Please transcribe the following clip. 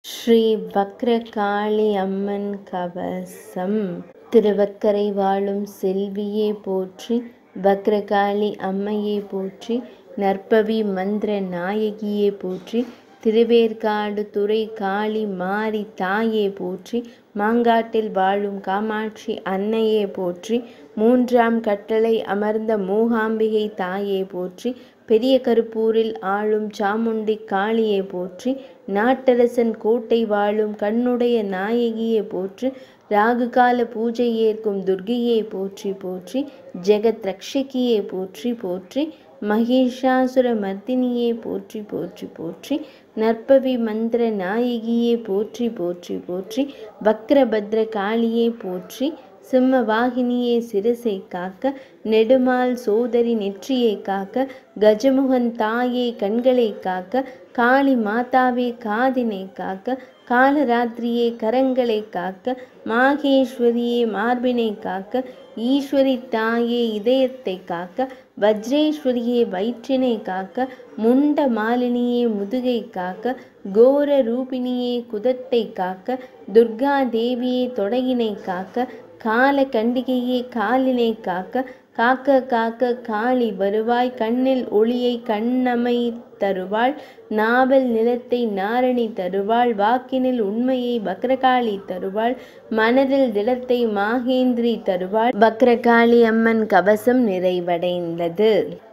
ஸ்ரீ வக்ரகாளி அம்மன் கவசம் திருவக்கரை வாழும் செல்வியே போற்றி வக்ரகாளி அம்மையே போற்றி நற்பவி மந்திர நாயகியே போற்றி திருவேற்காடு துறை காளி மாரி தாயே போற்றி மாங்காட்டில் வாழும் காமாட்சி அன்னையே போற்றி மூன்றாம் கட்டளை அமர்ந்த மூகாம்பிகை தாயே போற்றி பெரிய கருப்பூரில் ஆளும் சாமுண்டி காளியே போற்றி நாட்டரசன் கோட்டை வாழும் கண்ணுடைய நாயகியே போற்றி ராகுகால பூஜை ஏற்கும் துர்கையே போற்றி போற்றி ஜெகத் ரக்ஷகியே போற்றி போற்றி மகிஷாசுர மர்தினியே போற்றி போற்றி போற்றி நற்பவி மந்திர நாயகியே போற்றி போற்றி போற்றி வக்ரபத்ர காளியே போற்றி சிம்ம வாகினியே சிரசை காக்க நெடுமால் சோதரி நெற்றியை காக்க கஜமுகன் தாயே கண்களை காக்க காளி மாதாவே காதினை காக்க காலராத்திரியே கரங்களை காக்க மாகேஸ்வரியே மார்பினை காக்க ஈஸ்வரி தாயே இதயத்தை காக்க வஜ்ரேஸ்வரியே வயிற்றினை காக்க முண்ட மாலினியே முதுகை காக்க கோர ரூபிணியே குதத்தை காக்க துர்கா தேவியே தொடையினை காக்க கால கண்டிகையே காலினை காக்க காக்க காக்க காளி வருவாய் கண்ணில் ஒளியை கண்ணமை தருவாள் நாவல் நிலத்தை நாரணி தருவாள் வாக்கினில் உண்மையை பக்ரகாளி தருவாள் மனதில் திடத்தை மாகேந்திரி தருவாள் பக்ரகாளி அம்மன் கவசம் நிறைவடைந்தது